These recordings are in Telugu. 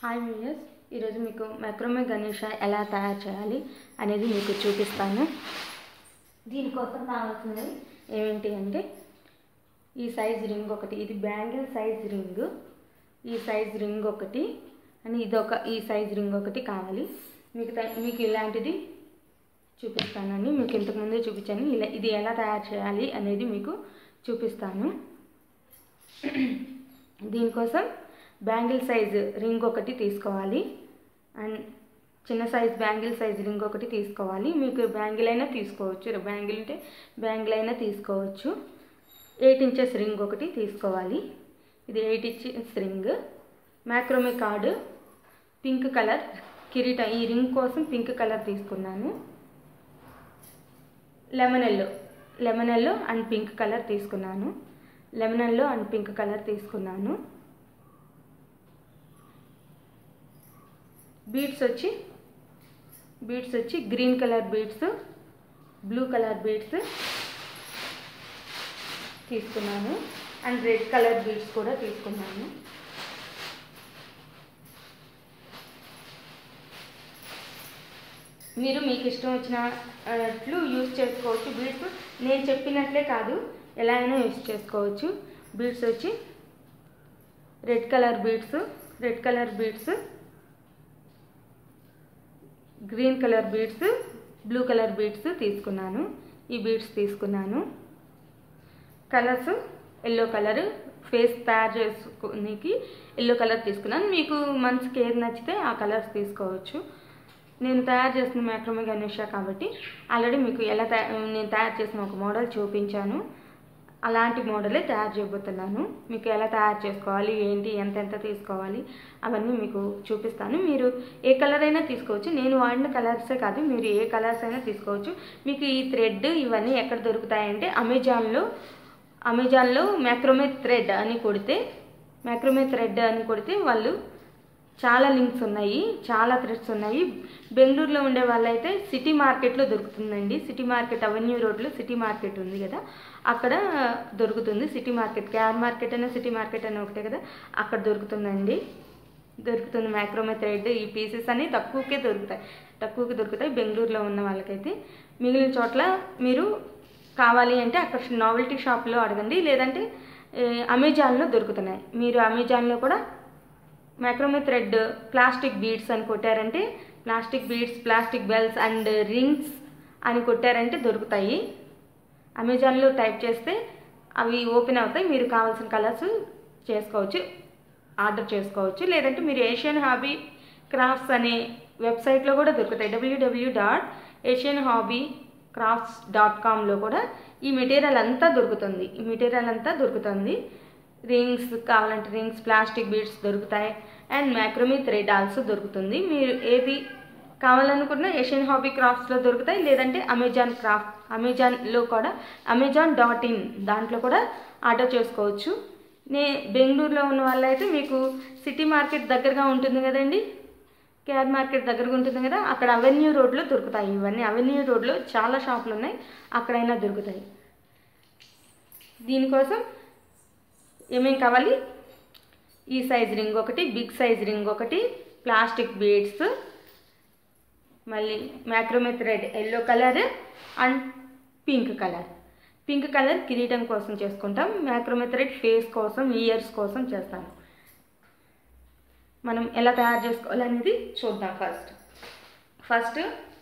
హాయ్ వ్యూయర్స్ ఈరోజు మీకు మైక్రోమే గణేష ఎలా తయారు చేయాలి అనేది మీకు చూపిస్తాను దీనికోసం కావాల్సినవి ఏమిటి అంటే ఈ సైజ్ రింగ్ ఒకటి ఇది బ్యాంగిల్ సైజ్ రింగ్ ఈ సైజ్ రింగ్ ఒకటి అని ఇదొక ఈ సైజ్ రింగ్ ఒకటి కావాలి మీకు త- మీకు ఇలాంటిది చూపిస్తానండి మీకు ఇంతకుముందే చూపించాను ఇలా ఇది ఎలా తయారు చేయాలి అనేది మీకు చూపిస్తాను దీనికోసం బ్యాంగిల్ సైజ్ రింగ్ ఒకటి తీసుకోవాలి అండ్ చిన్న సైజ్ బ్యాంగిల్ సైజ్ రింగ్ ఒకటి తీసుకోవాలి మీకు బ్యాంగిల్ అయినా తీసుకోవచ్చు బ్యాంగిల్ ఉంటే బ్యాంగిల్ అయినా తీసుకోవచ్చు ఎయిట్ ఇంచెస్ రింగ్ ఒకటి తీసుకోవాలి ఇది eight inches ring macrame card pink colour కిరీటం ఈ రింగ్ కోసం పింక్ కలర్ తీసుకున్నాను lemon yellow lemon yellow and pink colour తీసుకున్నాను lemon yellow and pink colour తీసుకున్నాను బీడ్స్ వచ్చి బీడ్స్ వచ్చి green colour beads blue colour beads తీసుకున్నాను అండ్ రెడ్ కలర్ బీడ్స్ కూడా తీసుకున్నాను మీరు మీకు ఇష్టం వచ్చినట్లు యూజ్ చేసుకోవచ్చు బీడ్స్ నేను చెప్పినట్లే కాదు ఎలా అయినా యూజ్ చేసుకోవచ్చు బీడ్స్ వచ్చి red colour beads red colour beads green colour beads blue colour beads తీసుకున్నాను ఈ బీడ్స్ తీసుకున్నాను కలర్స్ ఎల్లో కలర్ ఫేస్ తయారు చేసుకోనికి ఎల్లో కలర్ తీసుకున్నాను మీకు మనసుకి ఏది నచ్చితే ఆ కలర్స్ తీసుకోవచ్చు నేను తయారు చేసిన మ్యాక్రోమే గణేష కాబట్టి ఆల్రెడీ మీకు ఎలా తయా నేను తయారు చేసిన ఒక మోడల్ చూపించాను అలాంటి మోడలే తయారు చేయబోతున్నాను మీకు ఎలా తయారు చేసుకోవాలి ఏంటి ఎంత ఎంత తీసుకోవాలి అవన్నీ మీకు చూపిస్తాను మీరు ఏ కలర్ అయినా తీసుకోవచ్చు నేను వాడిన కలర్సే కాదు మీరు ఏ కలర్స్ అయినా తీసుకోవచ్చు మీకు ఈ థ్రెడ్ ఇవన్నీ ఎక్కడ దొరుకుతాయంటే అమెజాన్లో అమెజాన్లో మ్యాక్రోమే థ్రెడ్ అని కొడితే మ్యాక్రోమే థ్రెడ్ అని కొడితే వాళ్ళు చాలా లింక్స్ ఉన్నాయి చాలా థ్రెడ్స్ ఉన్నాయి బెంగళూరులో ఉండే వాళ్ళైతే సిటీ మార్కెట్లో దొరుకుతుందండి సిటీ మార్కెట్ అవెన్యూ రోడ్లో సిటీ మార్కెట్ ఉంది కదా అక్కడ దొరుకుతుంది సిటీ మార్కెట్ క్యార్ మార్కెట్ అయినా సిటీ మార్కెట్ అయినా ఒకటే కదా అక్కడ దొరుకుతుందండి దొరుకుతుంది మ్యాక్రోమే థ్రెడ్ ఈ పీసెస్ అన్ని తక్కువకే దొరుకుతాయి తక్కువకి దొరుకుతాయి బెంగళూరులో ఉన్న వాళ్ళకైతే మిగిలిన చోట్ల మీరు కావాలి అంటే అక్కడ నావెల్టీ షాప్లో అడగండి లేదంటే ఏ, అమెజాన్లో దొరుకుతున్నాయి మీరు అమెజాన్లో కూడా మైక్రోమే థ్రెడ్ ప్లాస్టిక్ బీడ్స్ అని కొట్టారంటే plastic beads plastic bells and rings అని కొట్టారంటే దొరుకుతాయి అమెజాన్లో టైప్ చేస్తే అవి ఓపెన్ అవుతాయి మీరు కావాల్సిన కలర్స్ చేసుకోవచ్చు ఆర్డర్ చేసుకోవచ్చు లేదంటే మీరు ఏషియన్ హాబీ క్రాఫ్ట్స్ అనే వెబ్సైట్లో కూడా దొరుకుతాయి W W dot Asian hobby crafts dot కామ్లో కూడా ఈ మెటీరియల్ అంతా దొరుకుతుంది ఈ మెటీరియల్ అంతా దొరుకుతుంది రింగ్స్ కావాలంటే రింగ్స్ ప్లాస్టిక్ బీడ్స్ దొరుకుతాయి అండ్ మ్యాక్రోమీ థ్రెడ్ ఆల్సో దొరుకుతుంది మీరు ఏది కావాలనుకున్న ఏషియన్ హాబీ క్రాఫ్ట్స్లో దొరుకుతాయి లేదంటే అమెజాన్ క్రాఫ్ట్ అమెజాన్లో కూడా అమెజాన్ డాట్ ఇన్ దాంట్లో కూడా ఆర్డర్ చేసుకోవచ్చు నే బెంగళూరులో ఉన్న వాళ్ళైతే మీకు సిటీ మార్కెట్ దగ్గరగా ఉంటుంది కదండి కేఆర్ మార్కెట్ దగ్గరగా ఉంటుంది కదా అక్కడ అవెన్యూ రోడ్లో దొరుకుతాయి ఇవన్నీ అవెన్యూ రోడ్లో చాలా షాపులు ఉన్నాయి అక్కడైనా దొరుకుతాయి దీనికోసం ఏమేం కావాలి ఈ సైజ్ రింగ్ ఒకటి బిగ్ సైజ్ రింగ్ ఒకటి ప్లాస్టిక్ బీడ్స్ మళ్ళీ macrame thread yellow colour and pink colour pink colour కిరీటం కోసం చేసుకుంటాం మ్యాక్రోమే థ్రెడ్ ఫేస్ కోసం ఇయర్స్ కోసం చేస్తాను మనం ఎలా తయారు చేసుకోవాలనేది చూద్దాం ఫస్ట్ ఫస్ట్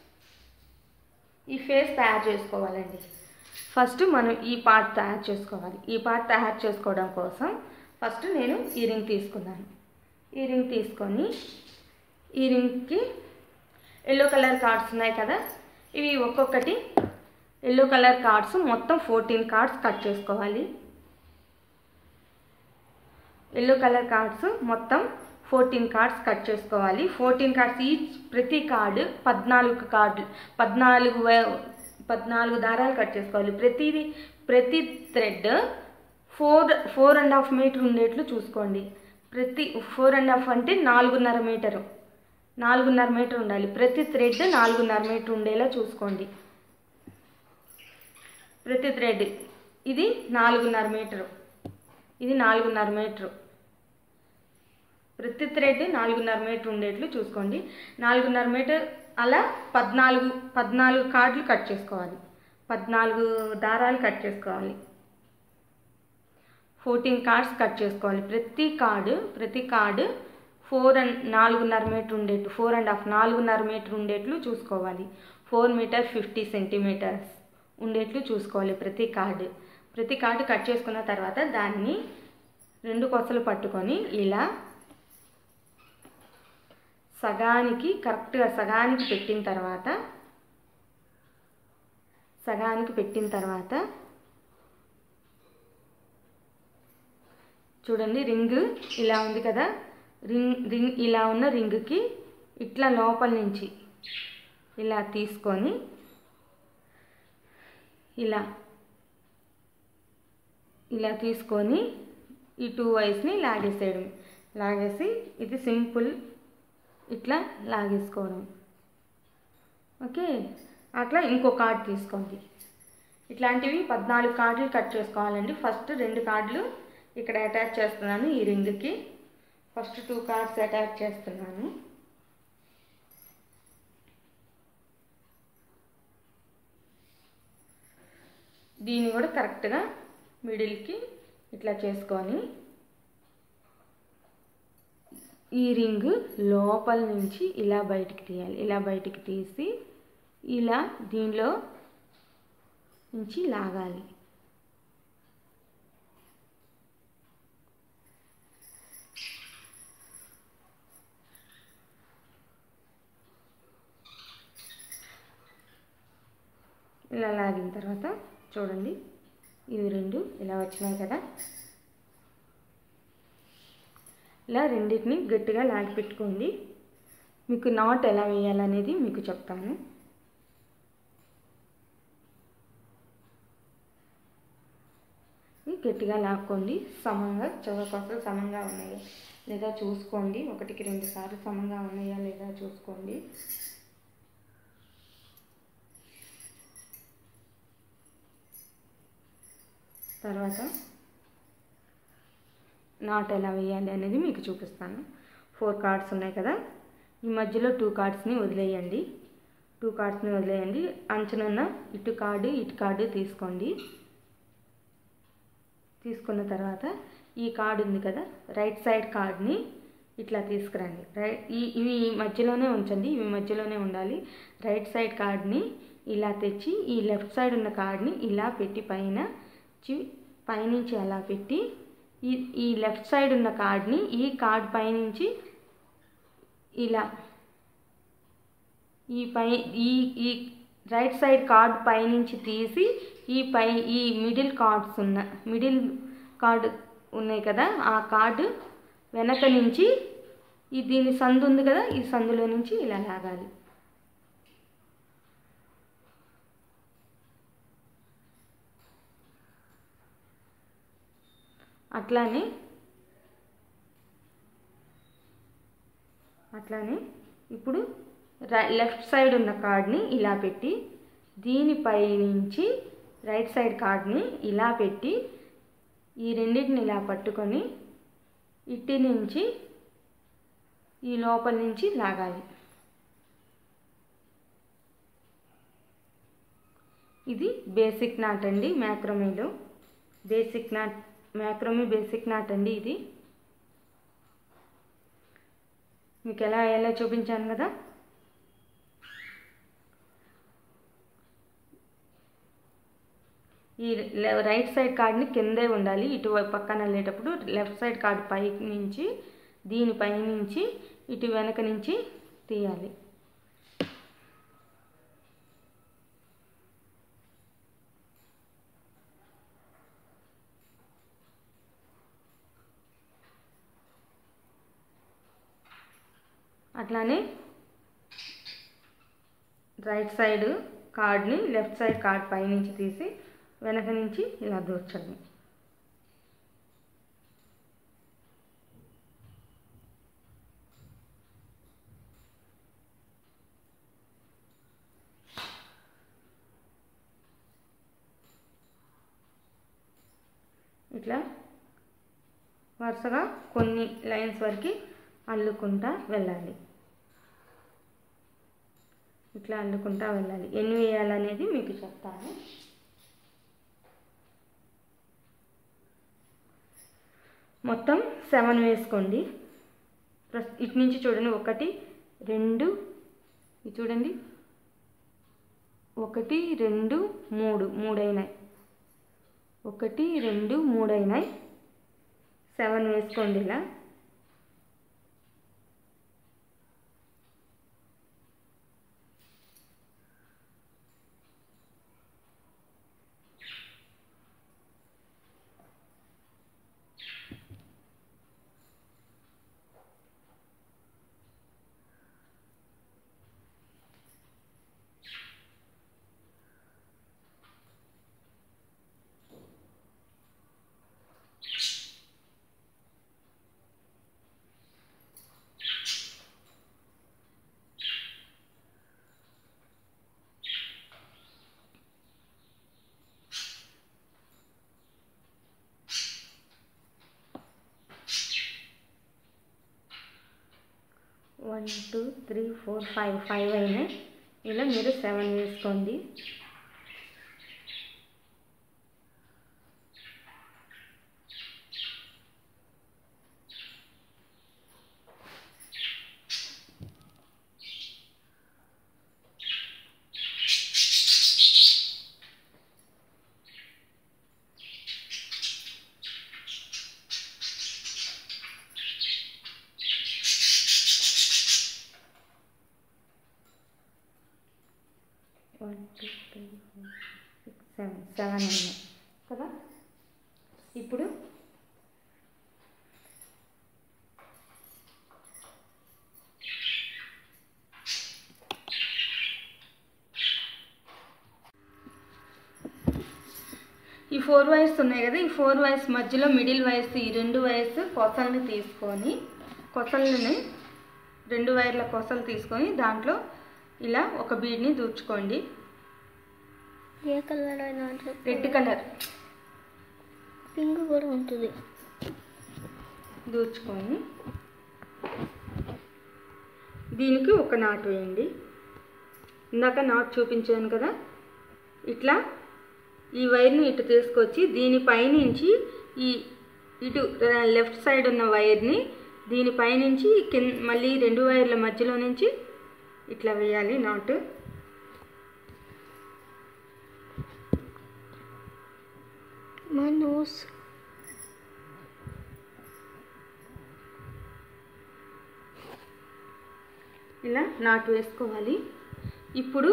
ఈ ఫేస్ తయారు చేసుకోవాలండి ఫస్ట్ మనం ఈ పార్ట్ తయారు చేసుకోవాలి ఈ పార్ట్ తయారు చేసుకోవడం కోసం ఫస్ట్ నేను ఈ రింగ్ తీసుకున్నాను ఈ రింగ్ తీసుకొని ఈ రింగ్కి ఎల్లో కలర్ కార్డ్స్ ఉన్నాయి కదా ఇవి ఒక్కొక్కటి ఎల్లో కలర్ కార్డ్స్ మొత్తం ఫోర్టీన్ కార్డ్స్ కట్ చేసుకోవాలి ఎల్లో కలర్ కార్డ్స్ మొత్తం ఫోర్టీన్ కార్డ్స్ కట్ చేసుకోవాలి ఫోర్టీన్ కార్డ్స్ ఈచ్ ప్రతి కార్డు పద్నాలుగు కార్డు పద్నాలుగు వే- పద్నాలుగు దారాలు కట్ చేసుకోవాలి ప్రతిది ప్రతి thread four four and half metre ఉండేట్లు చూసుకోండి ప్రతి ఫోర్ అండ్ హాఫ్ అంటే నాలుగున్నర మీటరు నాలుగున్నర మీటర్ ఉండాలి ప్రతి థ్రెడ్ నాలుగున్నర మీటర్ ఉండేలా చూసుకోండి ప్రతి థ్రెడ్ ఇది నాలుగున్నర మీటరు ఇది నాలుగున్నర మీటరు ప్రతి థ్రెడ్ నాలుగున్నర మీటర్ ఉండేట్లు చూసుకోండి నాలుగున్నర మీటర్ అలా పద్నాలుగు పద్నాలుగు కార్డులు కట్ చేసుకోవాలి పద్నాలుగు దారాలు కట్ చేసుకోవాలి ఫోర్టీన్ కార్డ్స్ కట్ చేసుకోవాలి ప్రతి కార్డు ప్రతి కార్డు ఫోర్ అండ్ నాలుగున్నర మీటర్ ఉండేట్లు ఫోర్ అండ్ హాఫ్ నాలుగున్నర మీటర్ ఉండేట్లు చూసుకోవాలి ఫోర్ మీటర్ ఫిఫ్టీ సెంటీమీటర్స్ ఉండేట్లు చూసుకోవాలి ప్రతి కార్డు ప్రతి కార్డు కట్ చేసుకున్న తర్వాత దాన్ని రెండు కొసలు పట్టుకొని ఇలా సగానికి కరెక్ట్గా సగానికి పెట్టిన తర్వాత సగానికి పెట్టిన తర్వాత చూడండి రింగ్ ఇలా ఉంది కదా రింగ్ రింగ్ ఇలా ఉన్న రింగ్కి ఇట్లా లోపల నుంచి ఇలా తీసుకొని ఇలా ఇలా తీసుకొని ఈ టూ వైస్ని లాగేసేయడం లాగేసి ఇది సింపుల్ ఇట్లా లాగేసుకోవడం ఓకే అట్లా ఇంకో కార్డ్ తీసుకోండి ఇట్లాంటివి పద్నాలుగు కార్డులు కట్ చేసుకోవాలండి ఫస్ట్ రెండు కార్డులు ఇక్కడ అటాచ్ చేస్తున్నాను ఈ రింగ్కి ఫస్ట్ టూ కార్డ్స్ అటాచ్ చేస్తున్నాను దీన్ని కూడా కరెక్ట్గా మిడిల్కి ఇట్లా చేసుకొని ఈ రింగ్ లోపల నుంచి ఇలా బయటికి తీయాలి ఇలా బయటికి తీసి ఇలా దీనిలో నుంచి లాగాలి ఇలా లాగిన తర్వాత చూడండి ఇవి రెండు ఇలా వచ్చినాయి కదా ఇలా రెండింటిని గట్టిగా లాగి పెట్టుకోండి మీకు నాట్ ఎలా వేయాలనేది మీకు చెప్తాను ఇది గట్టిగా లాక్కోండి సమంగా చదవకొసలు సమంగా ఉన్నాయా లేదా చూసుకోండి ఒకటికి రెండు సార్లు సమంగా ఉన్నాయా లేదా చూసుకోండి తర్వాత నాట్ ఎలా వేయాలి అనేది మీకు చూపిస్తాను ఫోర్ కార్డ్స్ ఉన్నాయి కదా ఈ మధ్యలో టూ కార్డ్స్ని వదిలేయండి టూ కార్డ్స్ని వదిలేయండి అంచునున్న ఇటు కార్డు ఇటు కార్డు తీసుకోండి తీసుకున్న తర్వాత ఈ కార్డు ఉంది కదా రైట్ సైడ్ కార్డ్ని ఇట్లా తీసుకురండి రైట్ ఈ ఇవి మధ్యలోనే ఉంచండి ఇవి మధ్యలోనే ఉండాలి రైట్ సైడ్ కార్డ్ని ఇలా తెచ్చి ఈ లెఫ్ట్ సైడ్ ఉన్న కార్డ్ని ఇలా పెట్టి పైన చి- పైనుంచి అలా పెట్టి ఈ ఈ లెఫ్ట్ సైడ్ ఉన్న కార్డ్ని ఈ కార్డ్ పైనుంచి ఇలా ఈ పై ఈ ఈ రైట్ సైడ్ కార్డ్ పైనుంచి తీసి ఈ పై ఈ మిడిల్ కార్డ్స్ ఉన్న మిడిల్ కార్డ్ ఉన్నాయి కదా ఆ కార్డు వెనక నుంచి ఈ దీని సందు ఉంది కదా ఈ సందులో నుంచి ఇలా లాగాలి అట్లానే అట్లానే ఇప్పుడు రై లెఫ్ట్ సైడ్ ఉన్న కార్డ్ని ఇలా పెట్టి దీనిపై నుంచి రైట్ సైడ్ కార్డ్ని ఇలా పెట్టి ఈ రెండింటిని ఇలా పట్టుకొని ఇటు నుంచి ఈ లోపల నుంచి లాగాలి ఇది బేసిక్ నాట్ అండి మ్యాక్రోమీలో basic knot macrame basic knot అండి ఇది మీకు ఎలా ఎలా చూపించాను కదా ఈ లె- రైట్ సైడ్ కార్డ్ని కిందే ఉండాలి ఇటువైపు పక్కన వెళ్ళేటప్పుడు లెఫ్ట్ సైడ్ కార్డ్ పై నుంచి దీనిపై నుంచి ఇటు వెనక నుంచి తీయాలి అట్లానే రైట్ సైడ్ కార్డ్ని లెఫ్ట్ సైడ్ కార్డ్ పై నుంచి తీసి వెనక నుంచి ఇలా దూర్చండి ఇట్లా వరుసగా కొన్ని లైన్స్ వరకు అల్లుకుంటా వెళ్ళాలి ఇట్లా అల్లుకుంటా వెళ్ళాలి ఎన్ని వేయాలనేది మీకు చెప్తాను మొత్తం సెవెన్ వేసుకోండి ప్రస్- ఇటు నుంచి చూడండి ఒకటి రెండు ఇది చూడండి ఒకటి రెండు మూడు మూడైనాయి ఒకటి రెండు మూడైనాయి సెవెన్ వేసుకోండి ఇలా one two three four five five అయినాయి ఇలా మీరు సెవెన్ వేసుకోండి one two three four six seven seven అయినాయి కదా ఇప్పుడు ఈ ఫోర్ వైర్స్ ఉన్నాయి కదా ఈ ఫోర్ వైర్స్ మధ్యలో మిడిల్ వైర్స్ ఈ రెండు వైర్స్ కొసల్ని తీసుకొని కొసల్ని రెండు వైర్ల కొసలు తీసుకొని దాంట్లో ఇలా ఒక బీడ్ని దూర్చుకోండి ఏ కలర్ అయినా రెడ్ కలర్ పింక్ కూడా ఉంటుంది దూర్చుకొని దీనికి ఒక నాటు వేయండి ఇందాక నాటు చూపించాను కదా ఇట్లా ఈ వైర్ని ఇటు తీసుకొచ్చి దీనిపైనుంచి ఈ ఇటు లెఫ్ట్ సైడ్ ఉన్న వైర్ని దీనిపైనుంచి కింద మళ్ళీ రెండు వైర్ల మధ్యలో నుంచి ఇట్లా వేయాలి నాటు మా నోస్ ఇలా నాటు వేసుకోవాలి ఇప్పుడు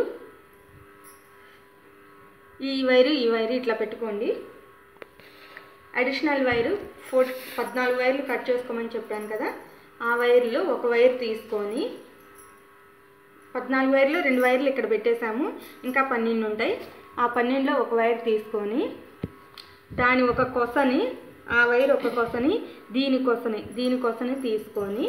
ఈ వైరు ఈ వైరు ఇట్లా పెట్టుకోండి అడిషనల్ వైరు ఫోర్ పద్నాలుగు వైర్లు కట్ చేసుకోమని చెప్పాను కదా ఆ వైర్లో ఒక వైర్ తీసుకొని పద్నాలుగు వైర్లు రెండు వైర్లు ఇక్కడ పెట్టేశాము ఇంకా పన్నెండు ఉంటాయి ఆ పన్నెండులో ఒక వైర్ తీసుకొని దాని ఒక కొసని ఆ వైర్ ఒక కొసని దీని కొసని దీని కొసని తీసుకొని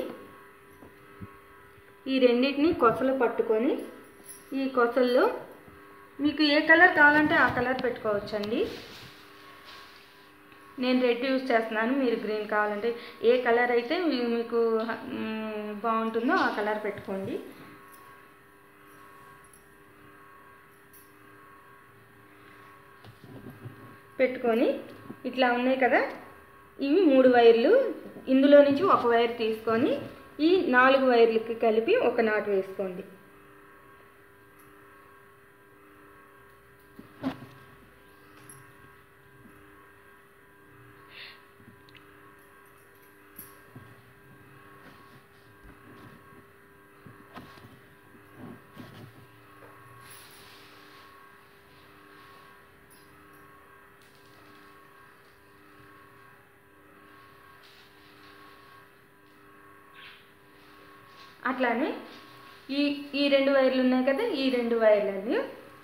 ఈ రెండింటిని కొసలు పట్టుకొని ఈ కొసల్లో మీకు ఏ కలర్ కావాలంటే ఆ కలర్ పెట్టుకోవచ్చండి నేను రెడ్ యూజ్ చేస్తున్నాను మీరు గ్రీన్ కావాలంటే ఏ కలర్ అయితే మీ- మీకు మ్, బాగుంటుందో ఆ కలర్ పెట్టుకోండి పెట్టుకొని ఇట్లా ఉన్నాయి కదా ఇవి మూడు వైర్లు ఇందులో నుంచి ఒక వైర్ తీసుకొని ఈ నాలుగు వైర్లకి కలిపి ఒక నాటు వేసుకోండి అట్లానే ఈ ఈ రెండు వైర్లు ఉన్నాయి కదా ఈ రెండు వైర్లని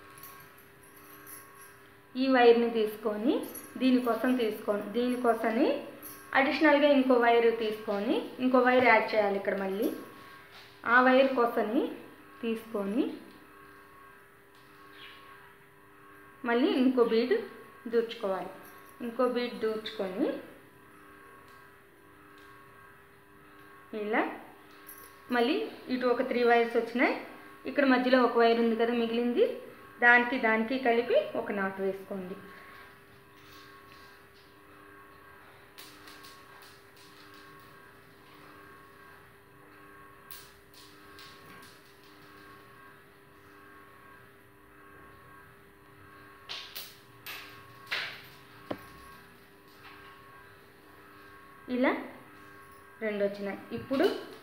ఈ వైర్ని తీసుకొని దీనికోసం తీసుకొని దీనికోసమని అడిషనల్గా ఇంకో వైర్ తీసుకొని ఇంకో వైర్ యాడ్ చేయాలి ఇక్కడ మళ్ళీ ఆ వైర్ కోసని తీసుకొని మళ్ళీ ఇంకో బీడ్ దూర్చుకోవాలి ఇంకో బీడ్ దూర్చుకొని ఇలా మళ్ళీ ఇటు ఒక త్రీ వైర్స్ వచ్చినాయి ఇక్కడ మధ్యలో ఒక వైర్ ఉంది కదా మిగిలింది దానికి దానికి కలిపి ఒక నాట్ వేసుకోండి ఇలా రెండు వచ్చినాయి ఇప్పుడు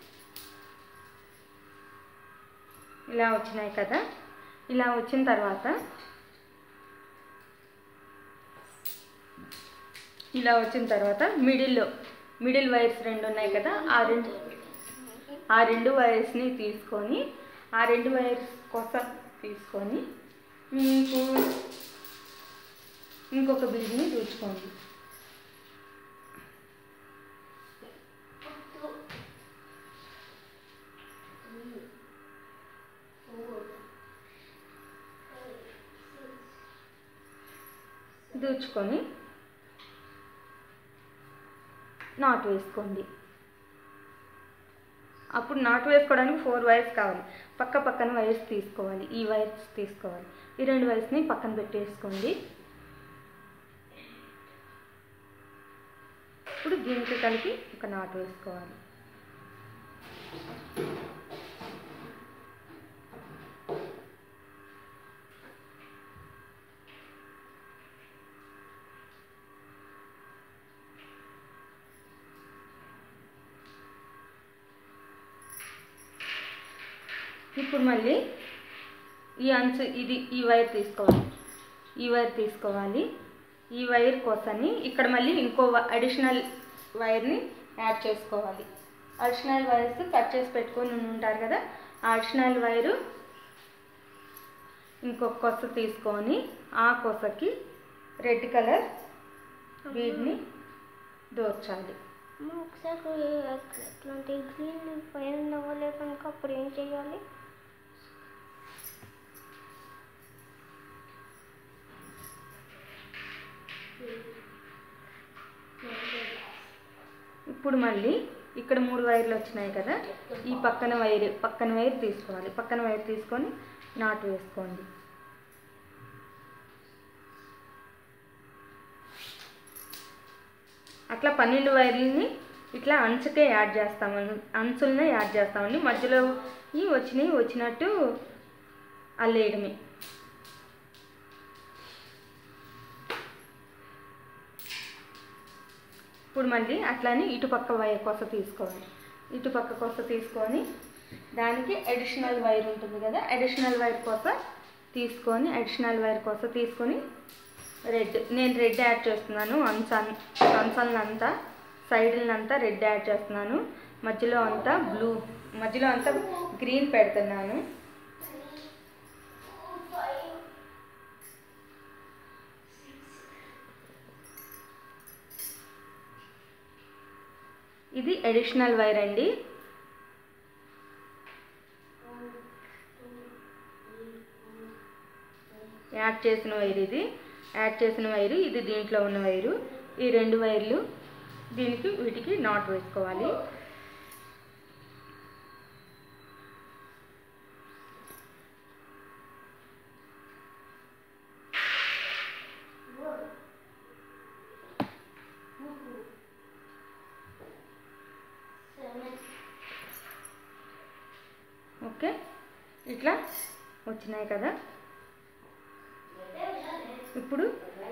ఇలా వచ్చినాయి కదా ఇలా వచ్చిన తర్వాత ఇలా వచ్చిన తర్వాత మిడిల్లో మిడిల్ వైర్స్ రెండు ఉన్నాయి కదా ఆ రెండు ఆ రెండు వైర్స్ని తీసుకొని ఆ రెండు వైర్స్ కోసం తీసుకొని మీకు ఇంకొక బిల్ని దూచుకోండి దూచుకొని నాట్ వేసుకోండి అప్పుడు నాట్ వేసుకోవడానికి ఫోర్ వైర్స్ కావాలి పక్క పక్కన వైర్స్ తీసుకోవాలి ఈ వైర్స్ తీసుకోవాలి ఈ రెండు వైర్స్ని పక్కన పెట్టేసుకోండి ఇప్పుడు దీనికి కలిపి ఒక నాట్ వేసుకోవాలి ఇప్పుడు మళ్ళీ ఈ అంచు ఇది ఈ వైర్ తీసుకోవాలి ఈ వైర్ తీసుకోవాలి ఈ వైర్ కోసని ఇక్కడ మళ్ళీ ఇంకో అడిషనల్ వైర్ని యాడ్ చేసుకోవాలి అడిషనల్ వైర్స్ కట్ చేసి పెట్టుకొని ఉంటారు కదా ఆ అడిషనల్ వైరు ఇంకొక కొస తీసుకొని ఆ కొసకి రెడ్ కలర్ బీడ్ని దోర్చాలి అమ్మ ఒకసారి అట్లాంటి గ్రీన్ పైన అవ్వలే కనుక అప్పుడు ఏం చేయాలి ఇప్పుడు మళ్ళీ ఇక్కడ మూడు వైర్లు వచ్చినాయి కదా ఈ పక్కన వైర్ పక్కన వైర్ తీసుకోవాలి పక్కన వైర్ తీసుకొని నాటు వేసుకోండి అట్లా పన్నెండు వైర్లని ఇట్లా అంచుకే యాడ్ చేస్తామండి అంచులనే యాడ్ చేస్తామండి మధ్యలో ఈ వచ్చినాయి వచ్చినట్టు అల్లేయడమే ఇప్పుడు మళ్ళీ అట్లానే ఇటుపక్క వైర్ కొస తీసుకోవాలి ఇటుపక్క కొస తీసుకొని దానికి అడిషనల్ వైర్ ఉంటుంది కదా అడిషనల్ వైర్ కొస తీసుకొని అడిషనల్ వైర్ కొస తీసుకొని రెడ్ నేను రెడ్ యాడ్ చేస్తున్నాను అంచన్ అంచలంతా సైడ్లంతా రెడ్ యాడ్ చేస్తున్నాను మధ్యలో అంతా బ్లూ మధ్యలో అంతా గ్రీన్ పెడుతున్నాను ఇది అడిషనల్ వైర్ అండి యాడ్ చేసిన వైర్ ఇది యాడ్ చేసిన వైరు ఇది దీంట్లో ఉన్న వైరు ఈ రెండు వైర్లు దీనికి వీటికి నాట్ వేసుకోవాలి ఓకే ఇట్లా వచ్చినాయి కదా ఇప్పుడు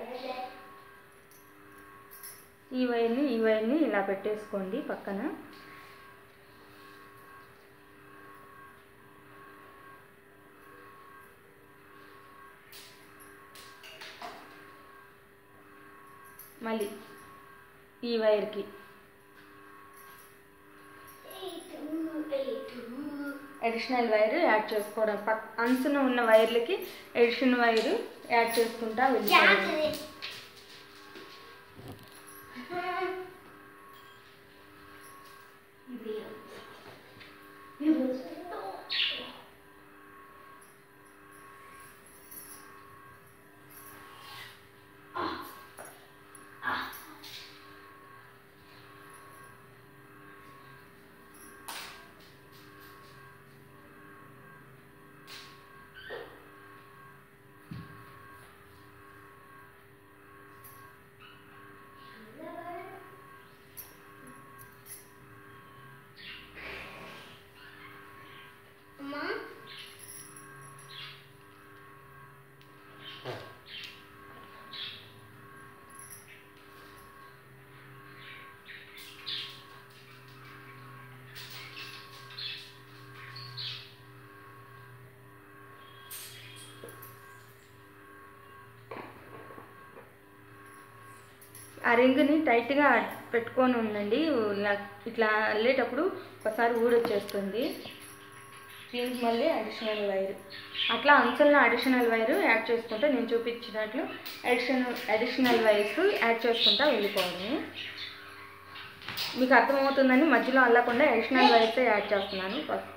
ఈ వైర్ని ఈ వైర్ని ఇలా పెట్టేసుకోండి పక్కన మళ్ళీ ఈ వైర్కి అడిషనల్ వైర్ యాడ్ చేసుకోవడం పక్ అంచున ఉన్న వైర్లకి అడిషనల్ వైర్ యాడ్ చేసుకుంటా వెళ్ళిపోవాలి ఆ రింగ్ని టైట్గా పెట్టుకొని ఉండండి ఇలా ఇట్లా వెళ్ళేటప్పుడు ఒకసారి ఊడొచ్చేస్తుంది దీనికి మళ్ళీ అడిషనల్ వైర్ అట్లా అంచుల్లో అడిషనల్ వైర్ యాడ్ చేసుకుంటే నేను చూపించినట్లు అడిషనల్ అడిషనల్ వైర్స్ యాడ్ చేసుకుంటా వెళ్ళిపోవడము మీకు అర్థమవుతుందని మధ్యలో అల్లకుండా అడిషనల్ వైర్స్ యాడ్ చేస్తున్నాను ఫస్ట్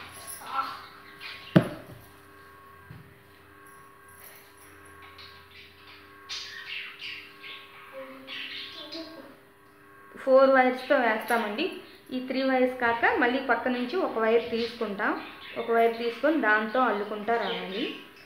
ఫోర్ వైర్స్తో వేస్తామండి ఈ త్రీ వైర్స్ కాక మళ్ళీ పక్క నుంచి ఒక వైర్ తీసుకుంటాం ఒక వైర్ తీసుకొని దాంతో అల్లుకుంటా రావాలి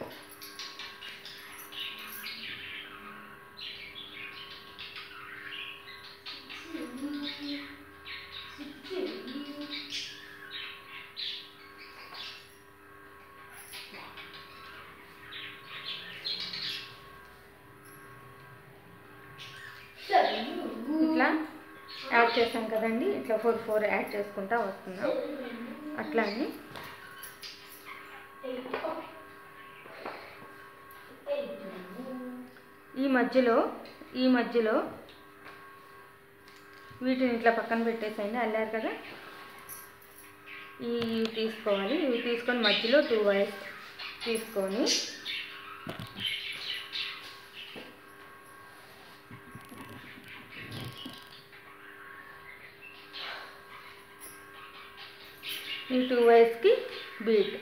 ఇట్లా యాడ్ చేసాం కదండి ఇట్లా ఫోర్ ఫోర్ యాడ్ చేసుకుంటా వస్తున్నాం అట్లా అని ఈ మధ్యలో ఈ మధ్యలో వీటిని ఇట్లా పక్కన పెట్టేసేయండి అల్లారు కదా ఈ ఇవి తీసుకోవాలి ఇవి తీసుకొని మధ్యలో టూ వైర్స్ తీసుకొని ఈ టూ వైర్స్కి బీట్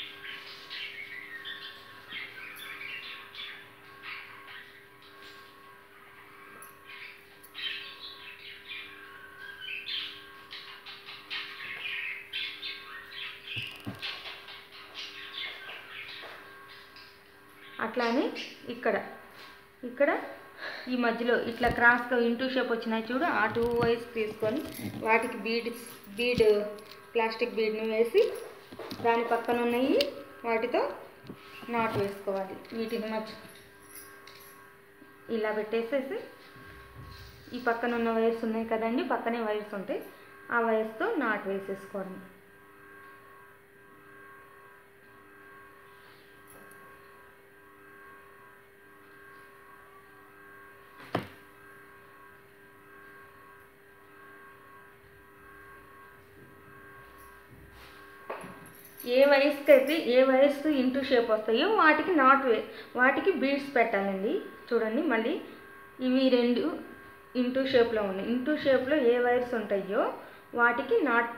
అట్లానే ఇక్కడ ఇక్కడ ఈ మధ్యలో ఇట్లా క్రాస్గా ఇంటూ షేప్ వచ్చినాయి చూడు ఆ టూ వైర్స్ తీసుకొని వాటికి బీడ్ బీడ్ ప్లాస్టిక్ బీడ్ని వేసి దాని పక్కన ఉన్నాయి వాటితో నాట్ వేసుకోవాలి వీటిని మధ్య ఇలా పెట్టేసేసి ఈ పక్కన ఉన్న వైర్స్ ఉన్నాయి కదండి పక్కనే వైర్స్ ఉంటాయి ఆ వైర్స్తో నాట్ వేసేసుకోవడం ఏ వయసుకి అయితే ఏ వయసు ఇంటూ షేప్ వస్తాయో వాటికి నాట్ వే వాటికి బీడ్స్ పెట్టాలండి చూడండి మళ్ళీ ఇవి రెండు ఇంటూ షేప్లో ఉన్నాయి ఇంటూ షేప్లో ఏ వైర్స్ ఉంటాయో వాటికి నాట్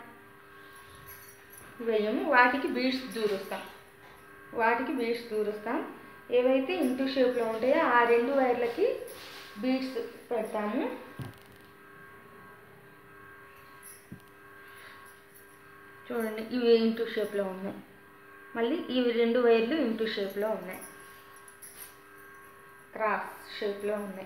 వేయము వాటికి బీడ్స్ దూరుస్తాం వాటికి బీడ్స్ దూరుస్తాం ఏవైతే ఇంటూ షేప్లో ఉంటాయో ఆ రెండు వైర్లకి బీడ్స్ పెడతాము చూడండి ఇవి ఇంటూ షేప్లో ఉన్నాయి మళ్ళీ ఇవి రెండు వైర్లు ఇంటూ షేప్లో ఉన్నాయి క్రాస్ షేప్లో ఉన్నాయి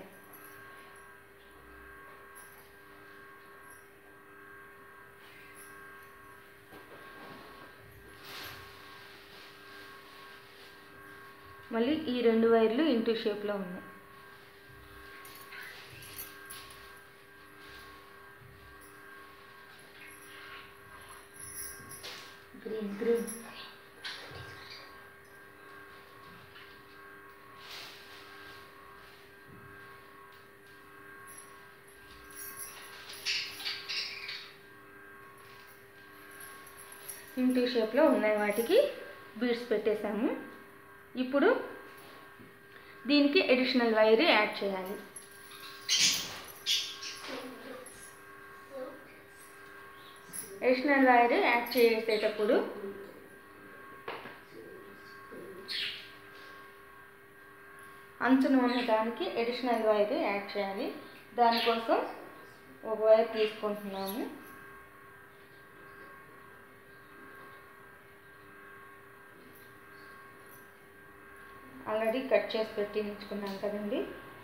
మళ్ళీ ఈ రెండు వైర్లు ఇంటూ షేప్లో ఉన్నాయి గ్రీన్ గ్రీన్ ఇంటూ షేప్లో ఉన్నాయి వాటికి బీడ్స్ పెట్టేశాము ఇప్పుడు దీనికి అడిషనల్ వైర్ యాడ్ చేయాలి అడిషనల్ వైర్ యాడ్ చేసేటప్పుడు అంచున ఉన్న దానికి అడిషనల్ వైర్ యాడ్ చేయాలి దానికోసం ఒక వైర్ తీసుకుంటున్నాము ఆల్రెడీ కట్ చేసి పెట్టి ఉంచుకున్నాం కదండి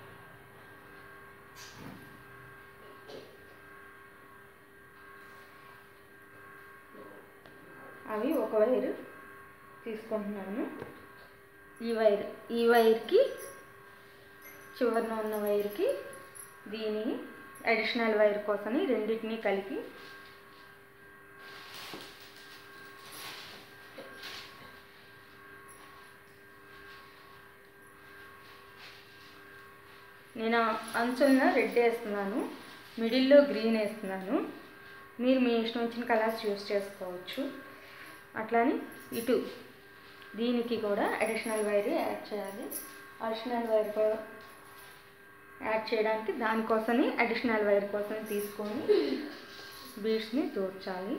అవి ఒక వైరు తీసుకుంటున్నాను ఈ వైర్ ఈ వైర్కి చివరిన ఉన్న వైర్కి దీని అడిషనల్ వైర్ కోసమని రెండింటిని కలిపి నేను అంచున్న రెడ్ వేస్తున్నాను మిడిల్లో గ్రీన్ వేస్తున్నాను మీరు మీ ఇష్టం వచ్చిన కలర్స్ యూస్ చేసుకోవచ్చు అట్లానే ఇటు దీనికి కూడా అడిషనల్ వైర్ యాడ్ చేయాలి అడిషనల్ వైర్ కూ- యాడ్ చేయడానికి దానికోసమే అడిషనల్ వైర్ కోసం తీసుకొని బీడ్స్ని తోడ్చాలి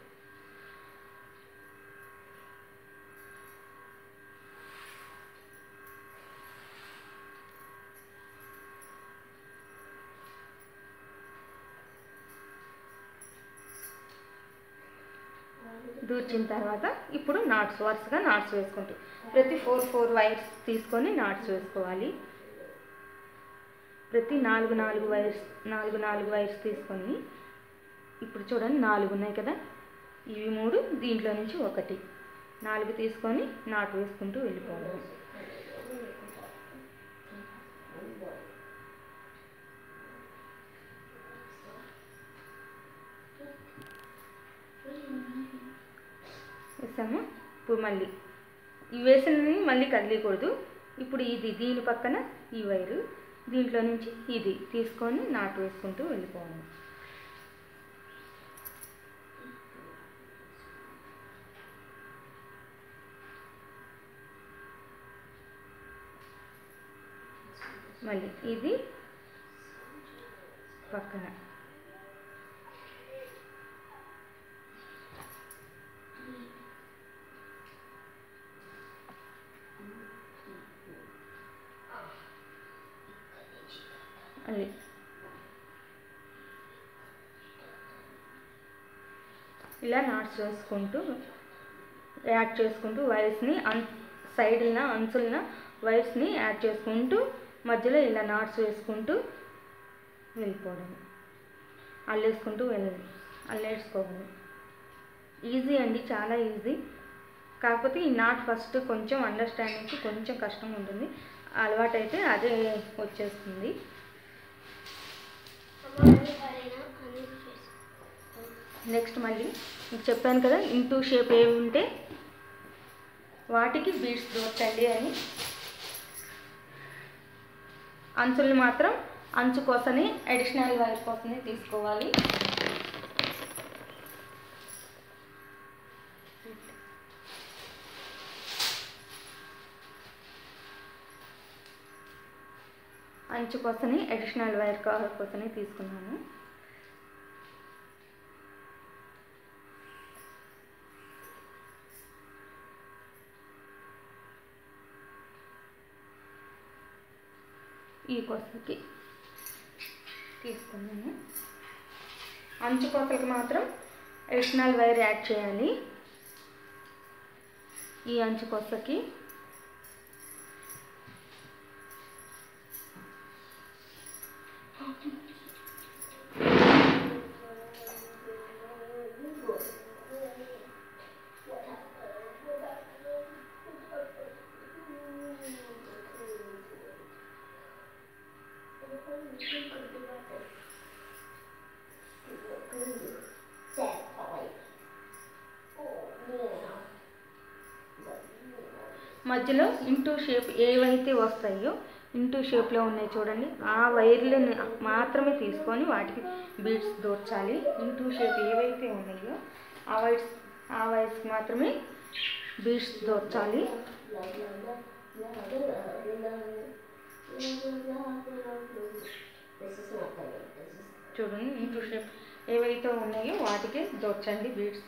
దూర్చిన తర్వాత ఇప్పుడు నాట్స్ వరుసగా నాట్స్ వేసుకుంటూ ప్రతి ఫోర్ ఫోర్ వైర్స్ తీసుకొని నాట్స్ వేసుకోవాలి ప్రతి నాలుగు నాలుగు వైర్స్ నాలుగు నాలుగు వైర్స్ తీసుకొని ఇప్పుడు చూడండి నాలుగు ఉన్నాయి కదా ఇవి మూడు దీంట్లో నుంచి ఒకటి నాలుగు తీసుకొని నాటు వేసుకుంటూ వెళ్ళిపోవాలి వేసాము ఇప్పుడు మళ్ళీ ఈ వేసినవి మళ్ళీ కదిలేయకూడదు ఇప్పుడు ఇది దీని పక్కన ఈ వైరు దీంట్లో నుంచి ఇది తీసుకొని నాటు వేసుకుంటూ వెళ్ళిపోవాలి మళ్ళీ ఇది పక్కన అది ఇలా నాట్స్ వేసుకుంటూ యాడ్ చేసుకుంటూ వైర్స్ని అన్ సైడ్న అంచులన వైర్స్ని యాడ్ చేసుకుంటూ మధ్యలో ఇలా నాట్స్ వేసుకుంటూ వెళ్ళిపోవడం అల్లేసుకుంటూ వెళ్ళండి అల్లేసుకోవడం ఈజీ అండి చాలా ఈజీ కాకపోతే ఈ నాట్ ఫస్ట్ కొంచెం అండర్స్టాండింగ్కి కొంచెం కష్టం ఉంటుంది అలవాటైతే అదే వచ్చేస్తుంది అమ్మ అన్ని పడేనా అన్ని చేసి నెక్స్ట్ మళ్ళీ మీకు చెప్పాను కదా ఇంటూ షేప్ ఏవి ఉంటే వాటికి బీడ్స్ దోచండి అని అంచులు మాత్రం అంచు కోసమే అడిషనల్ వైర్ కోసమే తీసుకోవాలి అంచు కోసమే అడిషనల్ వైర్ కోసమే తీసుకున్నాను ఈ కొసకి తీసుకున్నాను అంచు కొసలకి మాత్రం అడిషనల్ వైర్ యాడ్ చేయాలి ఈ అంచు కొసకి మధ్యలో ఇంటూ షేప్ ఏవైతే వస్తాయో ఇంటూ షేప్లో ఉన్నాయి చూడండి ఆ వైర్లను మాత్రమే తీసుకొని వాటికి బీడ్స్ దోర్చాలి ఇంటూ షేప్ ఏవైతే ఉన్నాయో ఆ వైర్స్ ఆ వైర్స్ మాత్రమే బీడ్స్ దోర్చాలి చూడండి ఇంటూ షేప్ ఏవైతే ఉన్నాయో వాటికి దోర్చండి బీడ్స్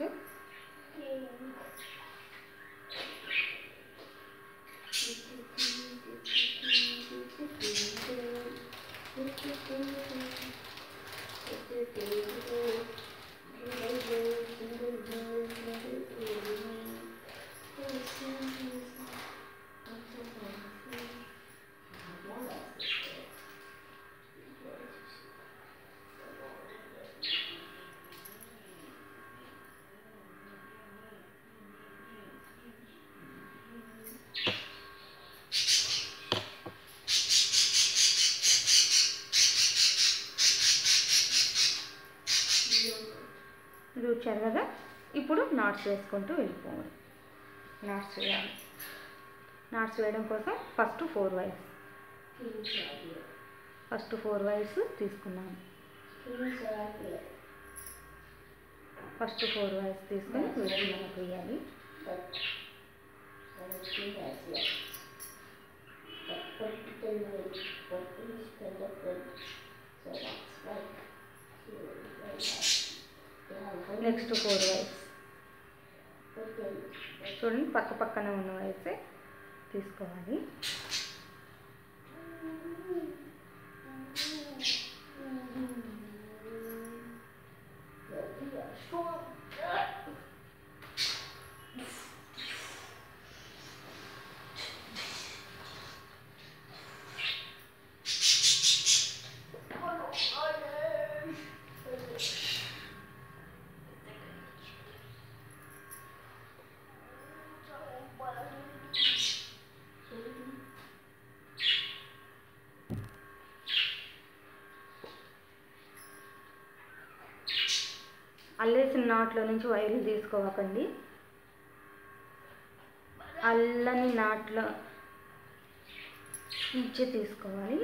ఇది వచ్చారు కదా ఇప్పుడు నాట్స్ వేసుకుంటూ వెళ్ళిపోవాలి నాట్స్ వేయాలి నాట్స్ వేయడం కోసం first four wires first four wires తీసుకున్నాను ఫస్ట్ ఫోర్ వైర్స్ తీసుకొని వీటిని మనకు వేయాలి నెక్స్ట్ ఫోర్ వైర్స్ చూడండి పక్క పక్కన ఉన్న వైర్సే తీసుకోవాలి అల్లేసిన నాట్లో నుంచి వైర్లు తీసుకోవకండి అల్లని నాట్లో నుంచి తీసుకోవాలి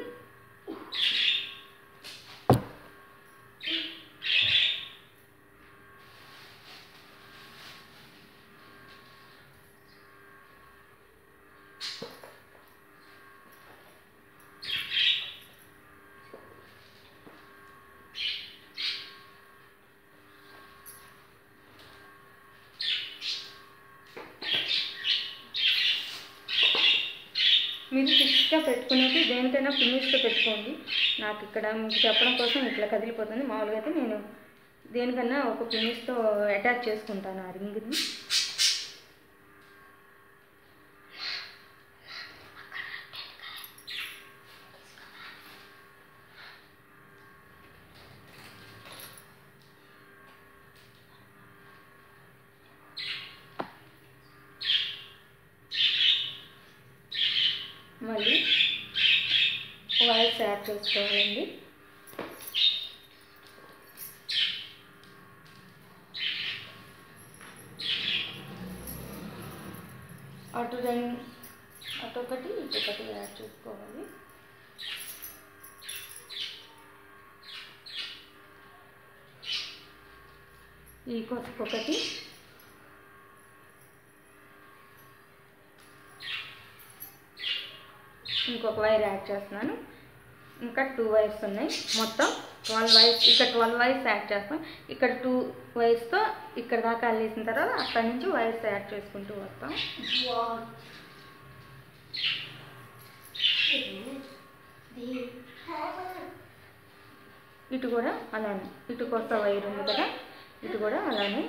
మీరు ఫిక్స్గా పెట్టుకునేది దేనికైనా ఫినిష్గా పెట్టుకోండి నాకు ఇక్కడ మీకు చెప్పడం కోసం ఇట్లా కదిలిపోతుంది మామూలుగా అయితే నేను దేనికన్నా ఒక ఫినిష్తో అటాచ్ చేసుకుంటాను ఆ రింగ్ని మళ్ళీ వైర్స్ యాడ్ చేసుకోవాలండి అటు రెండు అటు ఒకటి ఇటు ఒకటి యాడ్ చేసుకోవాలి ఈ కొసకు ఒకటి ఇంకొక వైర్ యాడ్ చేస్తున్నాను ఇంకా టూ వైర్స్ ఉన్నాయి మొత్తం ట్వెల్వ్ వైర్స్ ఇక్కడ ట్వెల్వ్ వైర్స్ యాడ్ చేస్తాం ఇక్కడ టూ వైర్స్తో ఇక్కడ దాకా అల్లేసిన తర్వాత అక్కడి నుంచి వైర్స్ యాడ్ చేసుకుంటూ వస్తాం ఇటు కూడా అలానే ఇటు కొత్త వైర్ ఉంది కదా ఇటు కూడా అలానే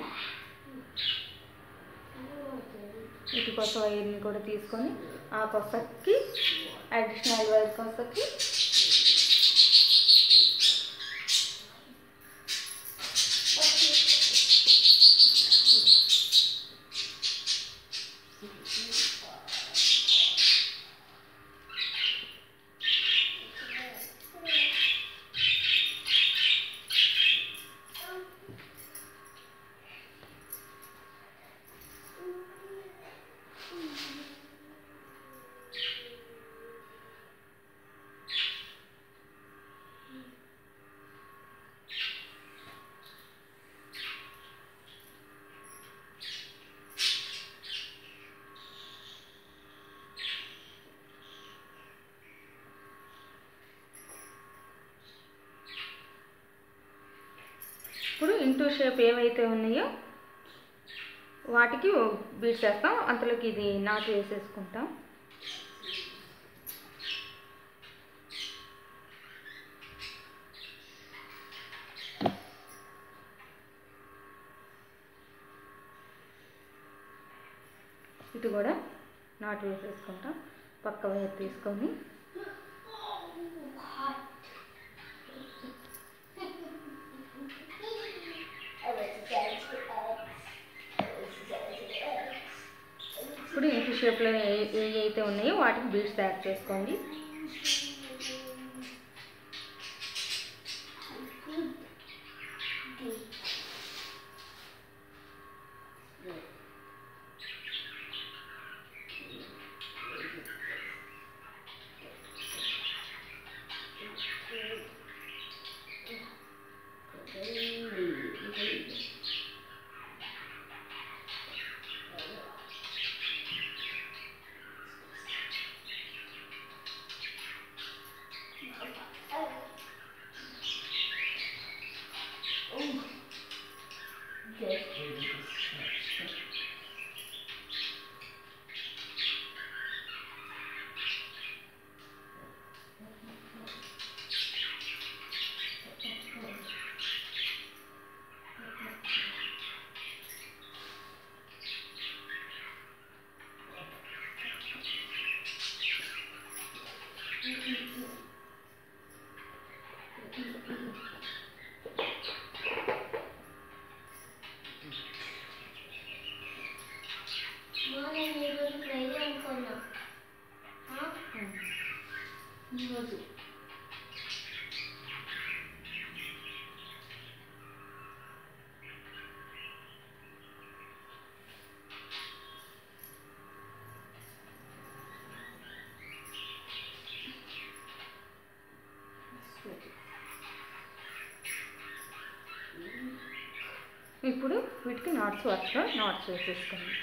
ఇటు కొత్త వైర్ని కూడా తీసుకొని ఆ కొత్తకి అడిషనల్ వైర్ కొత్తకి ఇప్పుడు ఇంటూ షేప్ ఏవైతే ఉన్నాయో వాటికి బీట్ చేస్తాం అంతలోకి ఇది నాటు వేసేసుకుంటాం ఇటు కూడా నాటు వేసేసుకుంటాం పక్క వైర్ తీసుకొని ఇప్పుడు ఇంటి షేప్లో ఏ ఏ అయితే ఉన్నాయో వాటికి బీడ్స్ యాడ్ చేసుకోండి Yeah. మా నేను ఈరోజు ఫ్రైడే అనుకున్నా ఆ? ఈరోజు ఇప్పుడు వీటికి నాట్స్ వరుసగా నాట్స్ వేసేసుకోండి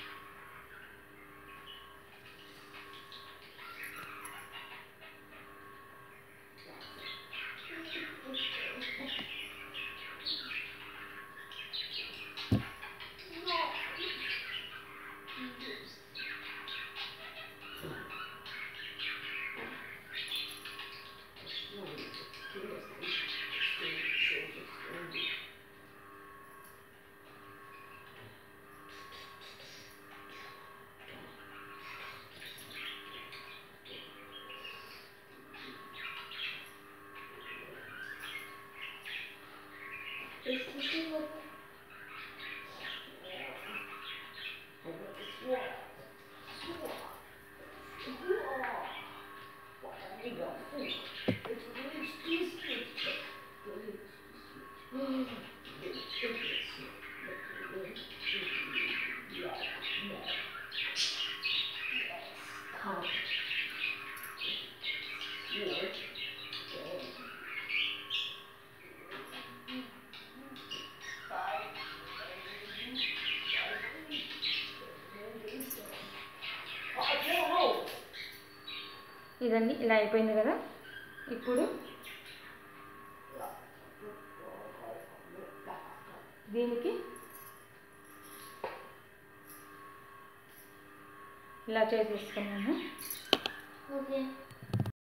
ఇదండి ఇలా అయిపోయింది కదా ఇప్పుడు దీనికి ఇలా చేసేసుకున్నాను ఓకే